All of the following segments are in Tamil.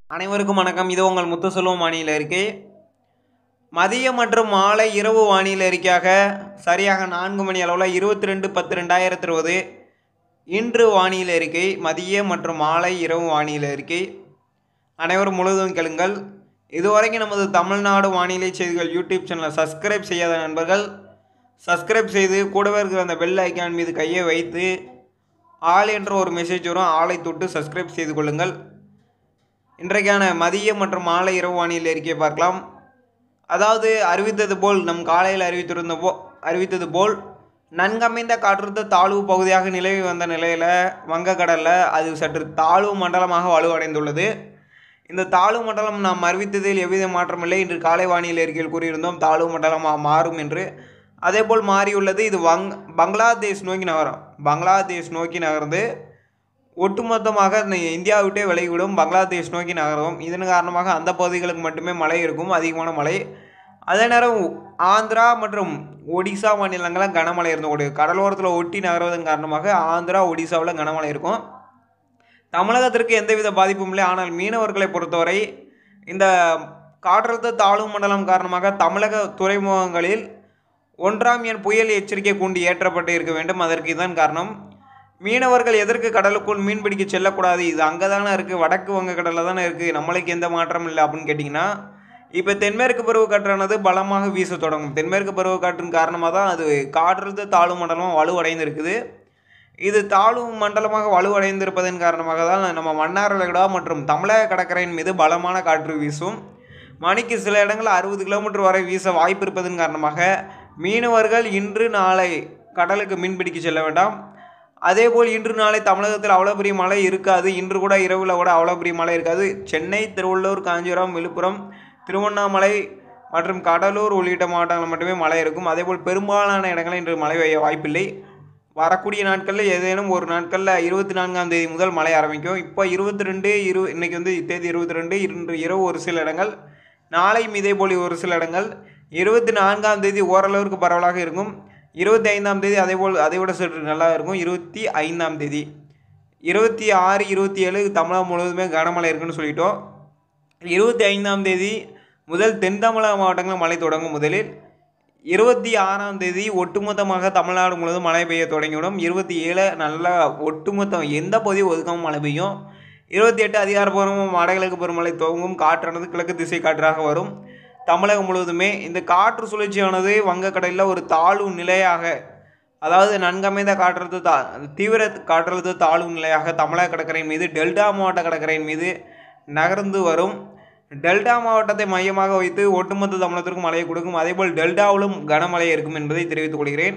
அனைவருக்கும் வணக்கம் இது உங்கள் முத்துசெல்வம் வானிலை இருக்கை மதிய மற்றும் மாலை இரவு வானிலை அறிக்கையாக சரியாக நான்கு மணி அளவில் இருபத்தி ரெண்டு பத்து ரெண்டாயிரத்தி இருபது இன்று வானிலை அறிக்கை மதிய மற்றும் மாலை இரவு வானிலை அறிக்கை அனைவரும் முழுவதும் கேளுங்கள் இதுவரைக்கும் நமது தமிழ்நாடு வானிலை செய்திகள் யூடியூப் சேனலை சப்ஸ்கிரைப் செய்யாத நண்பர்கள் சப்ஸ்கிரைப் செய்து கூடவே இருக்கிற அந்த பெல் ஐக்கான் மீது கையை வைத்து ஆல் என்ற ஒரு மெசேஜ் வரும் ஆளை தொட்டு சப்ஸ்கிரைப் செய்து கொள்ளுங்கள் இன்றைக்கான மதிய மற்றும் மாலை இரவு வானிலை அறிக்கையை பார்க்கலாம் அதாவது அறிவித்தது போல் நம் காலையில் அறிவித்திருந்த போ அறிவித்தது போல் நன்கமைந்த காற்றழுத்த தாழ்வு பகுதியாக நிலவி வந்த நிலையில் வங்கக்கடலில் அது சற்று தாழ்வு மண்டலமாக வலுவடைந்துள்ளது இந்த தாழ்வு மண்டலம் நாம் அறிவித்ததில் எவ்வித மாற்றமில்லை இன்று காலை வானிலை அறிக்கையில் கூறியிருந்தோம் தாழ்வு மண்டலமாக மாறும் என்று அதேபோல் மாறியுள்ளது இது வங் பங்களாதேஷ் நோக்கி நகரும் பங்களாதேஷ் நோக்கி நகர்ந்து ஒட்டுமொத்தமாக இந்த இந்தியாவை விட்டே விலகிவிடும் பங்களாதேஷ் நோக்கி நகரும் இதன் காரணமாக அந்த பகுதிகளுக்கு மட்டுமே மழை இருக்கும் அதிகமான மழை அதே நேரம் ஆந்திரா மற்றும் ஒடிசா மாநிலங்களில் கனமழை இருந்தோடு கடலோரத்தில் ஒட்டி நகர்வதன் காரணமாக ஆந்திரா ஒடிசாவில் கனமழை இருக்கும் தமிழகத்திற்கு எந்தவித பாதிப்பும் இல்லை ஆனால் மீனவர்களை பொறுத்தவரை இந்த காற்றழுத்த தாழ்வு மண்டலம் காரணமாக தமிழக துறைமுகங்களில் ஒன்றாம் எண் புயல் எச்சரிக்கை கூண்டு ஏற்றப்பட்டு இருக்க வேண்டும் அதற்கு இதுதான் காரணம் மீனவர்கள் எதற்கு கடலுக்குள் மீன் பிடிக்க செல்லக்கூடாது இது அங்கே தானே இருக்குது வடக்கு வங்கக்கடலில் தானே இருக்குது நம்மளுக்கு எந்த மாற்றமும் இல்லை அப்படின்னு கேட்டிங்கன்னா இப்போ தென்மேற்கு பருவக்காற்றானது பலமாக வீச தொடங்கும் தென்மேற்கு பருவக்காற்றின் காரணமாக தான் அது காற்றழுத்த தாழ்வு மண்டலமாக வலுவடைந்திருக்குது இது தாழ்வு மண்டலமாக வலுவடைந்திருப்பதன் காரணமாக தான் நம்ம மன்னார் வளைகுடா மற்றும் தமிழக கடற்கரையின் மீது பலமான காற்று வீசும் மணிக்கு சில இடங்களில் அறுபது கிலோமீட்டர் வரை வீச வாய்ப்பு இருப்பதன் காரணமாக மீனவர்கள் இன்று நாளை கடலுக்கு மீன்பிடிக்க செல்ல வேண்டாம் அதேபோல் இன்று நாளை தமிழகத்தில் அவ்வளோ பெரிய மழை இருக்காது இன்று கூட இரவில் கூட அவ்வளோ பெரிய மழை இருக்காது சென்னை திருவள்ளூர் காஞ்சிபுரம் விழுப்புரம் திருவண்ணாமலை மற்றும் கடலூர் உள்ளிட்ட மாவட்டங்களில் மட்டுமே மழை இருக்கும் அதேபோல் பெரும்பாலான இடங்களில் இன்று மழை பெய்ய வாய்ப்பில்லை வரக்கூடிய நாட்களில் ஏதேனும் ஒரு நாட்களில் இருபத்தி நான்காம் தேதி முதல் மழை ஆரம்பிக்கும் இப்போ இருபத்தி ரெண்டு இரு இன்றைக்கி வந்து தேதி இருபத்தி ரெண்டு இன்று இரவு ஒரு சில இடங்கள் நாளையும் இதேபோல் ஒரு சில இடங்கள் இருபத்தி நான்காம் தேதி ஓரளவிற்கு பரவலாக இருக்கும் இருபத்தி ஐந்தாம் தேதி அதேபோல் அதை விட சற்று நல்லா இருக்கும் இருபத்தி ஐந்தாம் தேதி இருபத்தி ஆறு இருபத்தி ஏழு தமிழகம் முழுவதுமே கனமழை இருக்குன்னு சொல்லிட்டோம் இருபத்தி ஐந்தாம் தேதி முதல் தென் தமிழக மாவட்டங்களில் மழை தொடங்கும் முதலில் இருபத்தி ஆறாம் தேதி ஒட்டுமொத்தமாக தமிழ்நாடு முழுவதும் மழை பெய்ய தொடங்கிவிடும் இருபத்தி ஏழு நல்லா ஒட்டுமொத்தம் எந்த பகுதியும் ஒதுக்காமல் மழை பெய்யும் இருபத்தி எட்டு அதிகாரப்பூர்வம் வடகிழக்கு பருவமழை துவங்கும் காற்றானது கிழக்கு திசை காற்றாக வரும் தமிழகம் முழுவதுமே இந்த காற்று சுழற்சியானது வங்கக்கடலில் ஒரு தாழ்வு நிலையாக அதாவது நன்கமைந்த காற்றழுத்த தா தீவிர காற்றழுத்த தாழ்வு நிலையாக தமிழக கடற்கரையின் மீது டெல்டா மாவட்ட கடற்கரையின் மீது நகர்ந்து வரும் டெல்டா மாவட்டத்தை மையமாக வைத்து ஒட்டுமொத்த தமிழகத்திற்கும் மழையை கொடுக்கும் அதேபோல் டெல்டாவிலும் கனமழை இருக்கும் என்பதை தெரிவித்துக் கொள்கிறேன்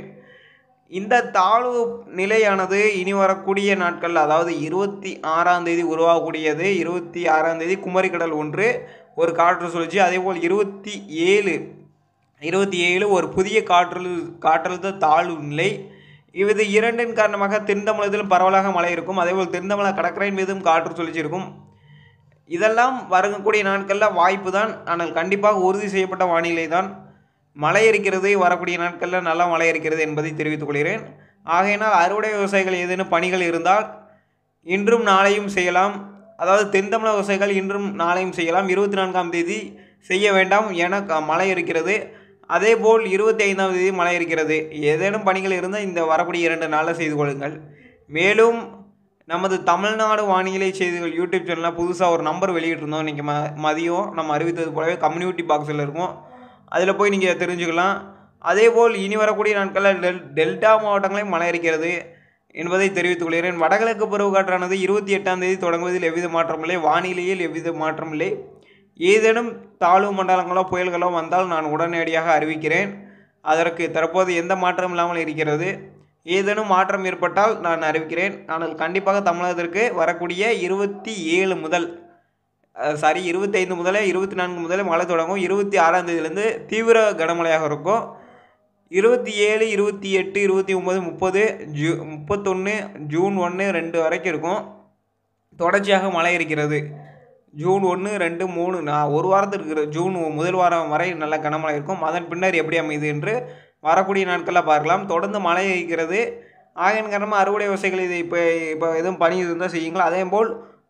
இந்த தாழ்வு நிலையானது இனி வரக்கூடிய நாட்கள் அதாவது இருபத்தி ஆறாம் தேதி உருவாகக்கூடியது இருபத்தி ஆறாம் தேதி குமரிக்கடல் ஒன்று ஒரு காற்று சுழற்சி அதேபோல் இருபத்தி ஏழு இருபத்தி ஏழு ஒரு புதிய காற்றழு காற்றழுத்த தாழ்வு நிலை இது இரண்டின் காரணமாக தென் தமிழகத்திலும் பரவலாக மழை இருக்கும் அதேபோல் தென் தமிழக கடற்கரையின் மீதும் காற்று சுழற்சி இருக்கும் இதெல்லாம் வரக்கூடிய நாட்களில் வாய்ப்பு தான் ஆனால் கண்டிப்பாக உறுதி செய்யப்பட்ட வானிலை தான் மழை இருக்கிறது வரக்கூடிய நாட்களில் நல்லா மழை இருக்கிறது என்பதை தெரிவித்துக் கொள்கிறேன் ஆகையினால் அறுவடை விவசாயிகள் ஏதேனும் பணிகள் இருந்தால் இன்றும் நாளையும் செய்யலாம் அதாவது தென் தமிழக விவசாயிகள் இன்றும் நாளையும் செய்யலாம் இருபத்தி நான்காம் தேதி செய்ய வேண்டாம் என க- மழை இருக்கிறது அதேபோல் இருபத்தி ஐந்தாம் தேதி மழை இருக்கிறது ஏதேனும் பணிகள் இருந்தால் இந்த வரக்கூடிய இரண்டு நாளில் செய்து கொள்ளுங்கள் மேலும் நமது தமிழ்நாடு வானிலை செய்திகள் யூடியூப் சேனலில் புதுசாக ஒரு நம்பர் வெளியிட்டிருந்தோம் இன்றைக்கி ம மதியம் நம்ம அறிவித்தது போலவே கம்யூனிட்டி பாக்ஸில் இருக்கும் அதில் போய் நீங்கள் தெரிஞ்சுக்கலாம் அதேபோல் இனி வரக்கூடிய நாட்களில் டெல் டெல்டா மாவட்டங்களையும் மழை இருக்கிறது என்பதை தெரிவித்துக் கொள்கிறேன் வடகிழக்கு பருவக்காற்றானது இருபத்தி எட்டாம் தேதி தொடங்குவதில் எவ்வித மாற்றமில்லை வானிலையில் எவ்வித மாற்றமில்லை ஏதேனும் தாழ்வு மண்டலங்களோ புயல்களோ வந்தால் நான் உடனடியாக அறிவிக்கிறேன் அதற்கு தற்போது எந்த மாற்றமும் இல்லாமல் இருக்கிறது ஏதேனும் மாற்றம் ஏற்பட்டால் நான் அறிவிக்கிறேன் ஆனால் கண்டிப்பாக தமிழகத்திற்கு வரக்கூடிய இருபத்தி ஏழு முதல் அஹ், சாரி இருபத்தைந்து முதலே இருபத்தி நான்கு முதலே மழை தொடங்கும் இருபத்தி ஆறாம் தேதியிலேருந்து தீவிர கனமழையாக இருக்கும் இருபத்தி ஏழு இருபத்தி எட்டு இருபத்தி ஒம்பது முப்பது ஜூ முப்பத்தொன்று ஜூன் ஒன்று ரெண்டு வரைக்கும் இருக்கும் தொடர்ச்சியாக மழை இருக்கிறது ஜூன் ஒன்று ரெண்டு மூணு நான் ஒரு வாரத்துக்கு இருக்கிற ஜூன் முதல் வாரம் வரை நல்ல கனமழை இருக்கும் அதன் பின்னர் எப்படி அமையுது என்று வரக்கூடிய நாட்களில் பார்க்கலாம் தொடர்ந்து மழை இருக்கிறது ஆகையின் காரணமாக அறுவடை விவசாயிகள் இதை இப்போ இப்போ எதுவும் பணி இருந்தால் செய்யுங்கள் அதே போல்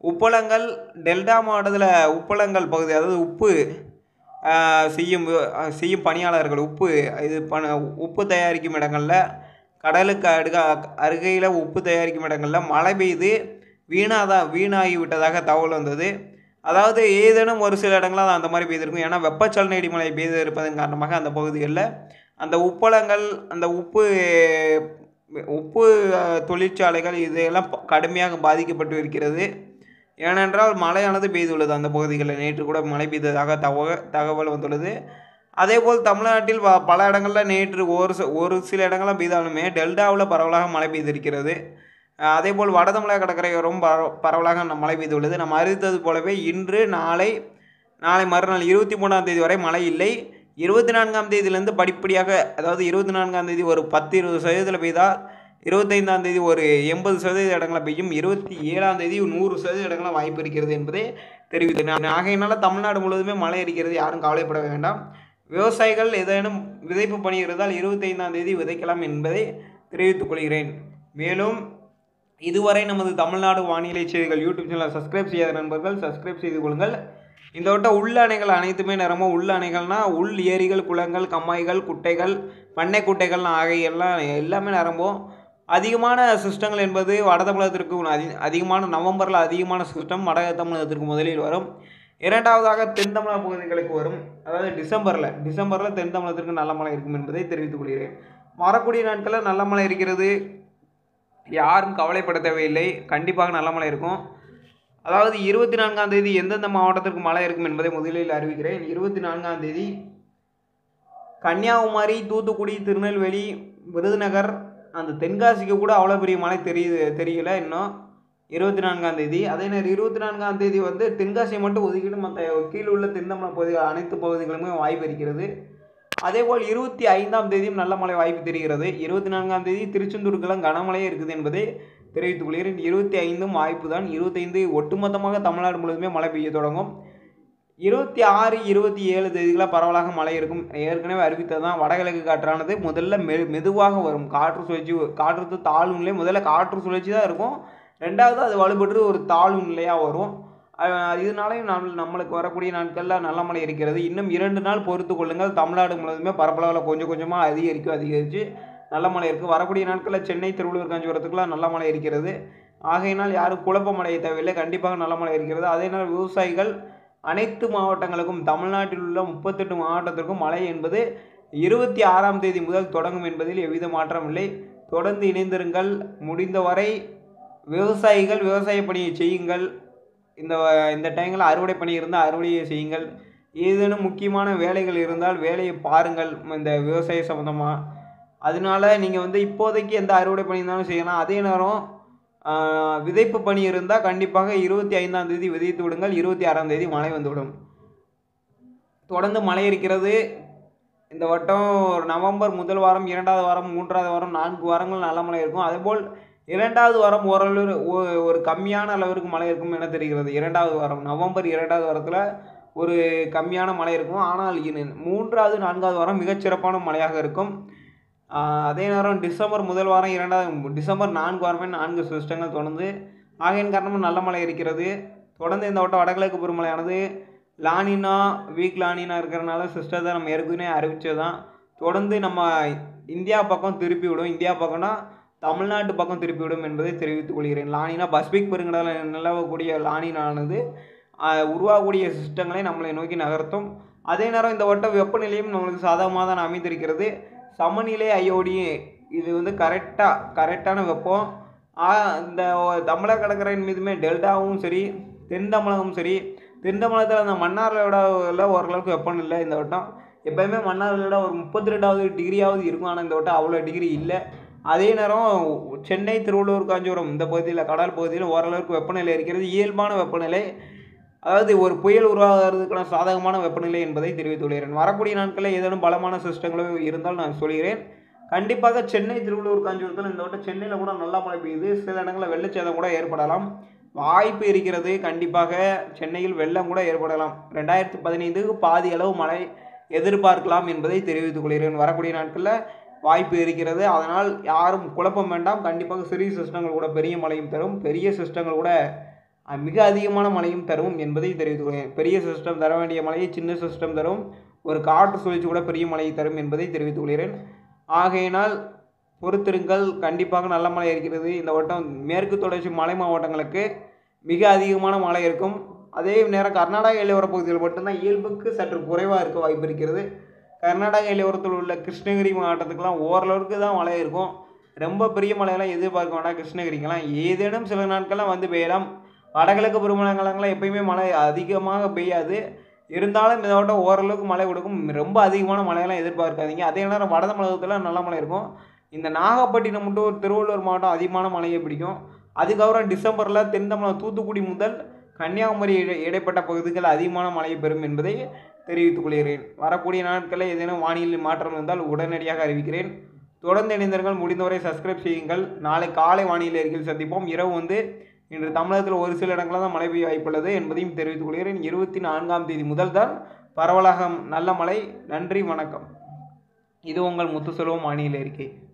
உப்பளங்கள் டெல்டா மாவட்டத்தில் உப்பளங்கள் பகுதி அதாவது உப்பு ஆஹ், செய்யும் வி- ஆஹ், செய்யும் பணியாளர்கள் உப்பு இது பண உப்பு தயாரிக்கும் இடங்களில் கடலுக்கு அடுக அருகையில் உப்பு தயாரிக்கும் இடங்களில் மழை பெய்து வீணாதா வீணாகி விட்டதாக தகவல் வந்தது அதாவது ஏதேனும் ஒரு சில இடங்களில் அந்த மாதிரி பெய்திருக்கும் ஏன்னா வெப்பச்சலன இடிமழை பெய்து இருப்பதன் காரணமாக அந்த பகுதிகளில் அந்த உப்பளங்கள் அந்த உப்பு உப்பு அஹ், தொழிற்சாலைகள் இதையெல்லாம் ப- கடுமையாக பாதிக்கப்பட்டு இருக்கிறது ஏனென்றால் மழையானது பெய்துள்ளது அந்த பகுதிகளில் நேற்று கூட மழை பெய்ததாக தகவ தகவல் வந்துள்ளது அதேபோல் தமிழ்நாட்டில் வ- பல இடங்களில் நேற்று ஒரு ச- ஒரு சில இடங்களில் பெய்தாலுமே டெல்டாவில் பரவலாக மழை பெய்திருக்கிறது அஹ் அதேபோல் வட தமிழக கடற்கரையோரம் பரவ பரவலாக நம் மழை பெய்துள்ளது நம்ம அறிவித்தது போலவே இன்று நாளை நாளை மறுநாள் இருபத்தி மூணாம் தேதி வரை மழை இல்லை இருபத்தி நான்காம் தேதியிலேருந்து படிப்படியாக அதாவது இருபத்தி நான்காம் தேதி ஒரு பத்து இருபது சதவீதத்தில் பெய்தால் இருபத்தைந்தாம் தேதி ஒரு எண்பது சதவீத இடங்களில் பெய்யும் இருபத்தி ஏழாம் தேதி நூறு சதவீத இடங்களில் வாய்ப்பு இருக்கிறது என்பதை தெரிவித்தேன் ஆகையினால தமிழ்நாடு முழுவதுமே மழை இருக்கிறது யாரும் கவலைப்பட வேண்டாம் விவசாயிகள் ஏதேனும் விதைப்பு பணி இருந்தால் இருபத்தைந்தாம் தேதி விதைக்கலாம் என்பதை தெரிவித்துக் கொள்கிறேன் மேலும் இதுவரை நமது தமிழ்நாடு வானிலை செய்திகள் யூடியூப் சேனலை சப்ஸ்கிரைப் செய்யாத நண்பர்கள் சப்ஸ்கிரைப் செய்து கொள்ளுங்கள் இந்த வட்ட உள் அணைகள் அனைத்துமே நிறமும் உள் அணைகள்னா உள் ஏரிகள் குளங்கள் கம்மாய்கள் குட்டைகள் பண்ணை குட்டைகள் ஆகிய எல்லாம் எல்லாமே நிரம்பும் அதிகமான சிஸ்டங்கள் என்பது வட தமிழகத்திற்கு அதி அதிகமான நவம்பரில் அதிகமான சிஸ்டம் வட தமிழகத்திற்கு முதலில் வரும் இரண்டாவதாக தென் தமிழக பகுதிகளுக்கு வரும் அதாவது டிசம்பரில் டிசம்பரில் தென் தமிழகத்திற்கு நல்ல மழை இருக்கும் என்பதை தெரிவித்துக் கொள்கிறேன் வரக்கூடிய நாட்களில் நல்ல மழை இருக்கிறது யாரும் கவலைப்பட தேவையில்லை கண்டிப்பாக நல்ல மழை இருக்கும் அதாவது இருபத்தி நான்காம் தேதி எந்தெந்த மாவட்டத்திற்கு மழை இருக்கும் என்பதை முதலில் அறிவிக்கிறேன் இருபத்தி நான்காம் தேதி கன்னியாகுமரி தூத்துக்குடி திருநெல்வேலி விருதுநகர் அந்த தென்காசிக்கு கூட அவ்வளோ பெரிய மழை தெரியுது தெரியல இன்னும் இருபத்தி நான்காம் தேதி அதே நேரம் இருபத்தி நான்காம் தேதி வந்து தென்காசியை மட்டும் ஒதுக்கிட்டு மற்ற கீழே உள்ள தென்தமிழக பகுதி அனைத்து பகுதிகளுமே வாய்ப்பு இருக்கிறது அதேபோல் இருபத்தி ஐந்தாம் தேதியும் நல்ல மழை வாய்ப்பு தெரிகிறது இருபத்தி நான்காம் தேதி திருச்செந்தூருக்கெல்லாம் கனமழையே இருக்குது என்பதை தெரிவித்துக் கொள்கிறேன் இருபத்தி ஐந்தும் வாய்ப்பு தான் இருபத்தைந்து ஒட்டுமொத்தமாக தமிழ்நாடு முழுவதுமே மழை பெய்ய தொடங்கும் இருபத்தி ஆறு இருபத்தி ஏழு தேதிகளாக பரவலாக மழை இருக்கும் ஏற்கனவே அறிவித்தது தான் வடகிழக்கு காற்றானது முதல்ல மெ மெதுவாக வரும் காற்று சுழற்சி காற்று தாழ்வு நிலை முதல்ல காற்று சுழற்சி தான் இருக்கும் ரெண்டாவது அது வலுப்பட்டு ஒரு தாழ்வு நிலையாக வரும் அஹ் இதனாலையும் நம் நம்மளுக்கு வரக்கூடிய நாட்களில் நல்ல மழை இருக்கிறது இன்னும் இரண்டு நாள் பொறுத்து கொள்ளுங்கள் தமிழ்நாடு முழுவதுமே பரப்பளவில் கொஞ்சம் கொஞ்சமாக அதிகரிக்கும் அதிகரித்து நல்ல மழை இருக்குது வரக்கூடிய நாட்களில் சென்னை திருவள்ளூர் காஞ்சிபுரத்துக்குலாம் நல்ல மழை இருக்கிறது ஆகையினால் யாரும் குழப்பம் அடைய தேவையில்லை கண்டிப்பாக நல்ல மழை இருக்கிறது அதே நேரம் விவசாயிகள் அனைத்து மாவட்டங்களுக்கும் தமிழ்நாட்டில் உள்ள முப்பத்தெட்டு மாவட்டத்திற்கும் மழை என்பது இருபத்தி ஆறாம் தேதி முதல் தொடங்கும் என்பதில் எவ்வித மாற்றம் இல்லை தொடர்ந்து இணைந்திருங்கள் முடிந்தவரை விவசாயிகள் விவசாய பணியை செய்யுங்கள் இந்த இந்த டைமில் அறுவடை பணி இருந்தால் அறுவடையை செய்யுங்கள் ஏதேனும் முக்கியமான வேலைகள் இருந்தால் வேலையை பாருங்கள் இந்த விவசாய சம்மந்தமாக அதனால நீங்கள் வந்து இப்போதைக்கு எந்த அறுவடை பணி இருந்தாலும் செய்யலாம் அதே நேரம் ஆஹ், விதைப்பு பணி இருந்தால் கண்டிப்பாக இருபத்தி ஐந்தாம் தேதி விதைத்து விடுங்கள் இருபத்தி ஆறாம் தேதி மழை வந்துவிடும் தொடர்ந்து மழை இருக்கிறது இந்த வட்டம் ஒரு நவம்பர் முதல் வாரம் இரண்டாவது வாரம் மூன்றாவது வாரம் நான்கு வாரங்கள் நல்ல மழை இருக்கும் அதேபோல் இரண்டாவது வாரம் ஓரளவு ஒ- ஒரு கம்மியான அளவிற்கு மழை இருக்கும் என தெரிகிறது இரண்டாவது வாரம் நவம்பர் இரண்டாவது வாரத்தில் ஒரு கம்மியான மழை இருக்கும் ஆனால் இனி மூன்றாவது நான்காவது வாரம் மிகச்சிறப்பான மழையாக இருக்கும் ஆஹ் அதே நேரம் டிசம்பர் முதல் வாரம் இரண்டாவது டிசம்பர் நான்கு வாரமே நான்கு சிஸ்டங்கள் தொடர்ந்து ஆகையின் காரணமாக நல்ல மழை இருக்கிறது தொடர்ந்து இந்த வட்டம் வடகிழக்கு பருவமழையானது லானினா வீக் லானினா இருக்கிறனால சிஸ்டத்தை நம்ம ஏற்கனவே அறிவிச்சது தான் தொடர்ந்து நம்ம இந்தியா பக்கம் திருப்பி விடும் இந்தியா பக்கம்னா தமிழ்நாட்டு பக்கம் திருப்பி விடும் என்பதை தெரிவித்துக் கொள்கிறேன் லானினா பசிபிக் பெருங்கடலில் நிலவக்கூடிய லானினானது ஆஹ், உருவாகக்கூடிய சிஸ்டங்களை நம்மளை நோக்கி நகர்த்தும் அதே நேரம் இந்த வட்ட வெப்பநிலையும் நம்மளுக்கு சாதகமாக தான் அமைந்திருக்கிறது சமநிலை ஐயோடி இது வந்து கரெக்டாக கரெக்டான வெப்பம் ஆ, இந்த தமிழக கடற்கரையின் மீதுமே டெல்டாவும் சரி தென் தமிழகமும் சரி தென் தமிழகத்தில் அந்த மன்னாரோட ஓரளவுக்கு வெப்பநிலை இந்த வட்டம் எப்பயுமே மன்னாரோட ஒரு முப்பத்தி ரெண்டாவது டிகிரியாவது இருக்கும் ஆனால் இந்த வட்டம் அவ்வளோ டிகிரி இல்லை அதே நேரம் சென்னை திருவள்ளூர் காஞ்சிபுரம் இந்த பகுதியில் கடல் பகுதியில் ஓரளவுக்கு வெப்பநிலை இருக்கிறது இயல்பான வெப்பநிலை அதாவது ஒரு புயல் உருவாகிறதுக்கான சாதகமான வெப்பநிலை என்பதை தெரிவித்துள்ளேன் வரக்கூடிய நாட்களில் ஏதேனும் பலமான சிஸ்டங்களோ இருந்தால் நான் சொல்கிறேன் கண்டிப்பாக சென்னை திருவள்ளூர் காஞ்சிபுரத்தில் இந்த வட்டம் சென்னையில் கூட நல்லா மழை பெய்யுது சில இடங்களில் வெள்ளச்சேதம் கூட ஏற்படலாம் வாய்ப்பு இருக்கிறது கண்டிப்பாக சென்னையில் வெள்ளம் கூட ஏற்படலாம் ரெண்டாயிரத்தி பதினைந்துக்கு பாதி அளவு மழை எதிர்பார்க்கலாம் என்பதை தெரிவித்துக் கொள்கிறேன் வரக்கூடிய நாட்களில் வாய்ப்பு இருக்கிறது அதனால் யாரும் குழப்பம் வேண்டாம் கண்டிப்பாக சிறிய சிஸ்டங்கள் கூட பெரிய மழையும் தரும் பெரிய சிஸ்டங்கள் கூட அஹ், மிக அதிகமான மழையும் தரும் என்பதை தெரிவித்துக் கொள்கிறேன் பெரிய சிஸ்டம் தர வேண்டிய மழையை சின்ன சிஸ்டம் தரும் ஒரு காற்று சுழற்சி கூட பெரிய மழையை தரும் என்பதை தெரிவித்துக் கொள்கிறேன் ஆகையினால் பொறுத்திருங்கள் கண்டிப்பாக நல்ல மழை இருக்கிறது இந்த வட்டம் மேற்கு தொடர்ச்சி மலை மாவட்டங்களுக்கு மிக அதிகமான மழை இருக்கும் அதே நேரம் கர்நாடக எல்லையோர பகுதியில் மட்டும்தான் இயல்புக்கு சற்று குறைவாக இருக்க வாய்ப்பு இருக்கிறது கர்நாடக எல்லையோரத்தில் உள்ள கிருஷ்ணகிரி மாவட்டத்துக்கெல்லாம் ஓரளவுக்கு தான் மழை இருக்கும் ரொம்ப பெரிய மழையெல்லாம் எதிர்பார்க்க வேண்டாம் கிருஷ்ணகிரிக்கெல்லாம் ஏதேனும் சில நாட்கள்லாம் வந்து பெய்யலாம் வடகிழக்கு பருவமழைக்காலங்கள்லாம் எப்பயுமே மழை அதிகமாக பெய்யாது இருந்தாலும் இந்த வட்டம் ஓரளவுக்கு மழை கொடுக்கும் ரொம்ப அதிகமான மழையெல்லாம் எதிர்பார்க்காதீங்க அதே நேரம் வட தமிழகத்தில் நல்ல மழை இருக்கும் இந்த நாகப்பட்டினம் மட்டும் ஒரு திருவள்ளூர் மாவட்டம் அதிகமான மழையை பிடிக்கும் அதுக்கப்புறம் டிசம்பரில் தென் தமிழகம் தூத்துக்குடி முதல் கன்னியாகுமரி இடை இடைப்பட்ட பகுதிகள் அதிகமான மழையை பெறும் என்பதை தெரிவித்துக் கொள்கிறேன் வரக்கூடிய நாட்களில் ஏதேனும் வானிலை மாற்றம் இருந்தால் உடனடியாக அறிவிக்கிறேன் தொடர்ந்து இணைந்தவர்கள் முடிந்தவரை சப்ஸ்கிரைப் செய்யுங்கள் நாளை காலை வானிலை அறிக்கையில் சந்திப்போம் இரவு வந்து இன்று தமிழகத்தில் ஒரு சில இடங்களில் தான் மழை பெய்ய வாய்ப்புள்ளது என்பதையும் தெரிவித்துக் கொள்கிறேன் இருபத்தி நான்காம் தேதி முதல் தான் பரவலாக நல்ல மழை நன்றி வணக்கம் இது உங்கள் முத்துசெல்வம் வானிலை அறிக்கை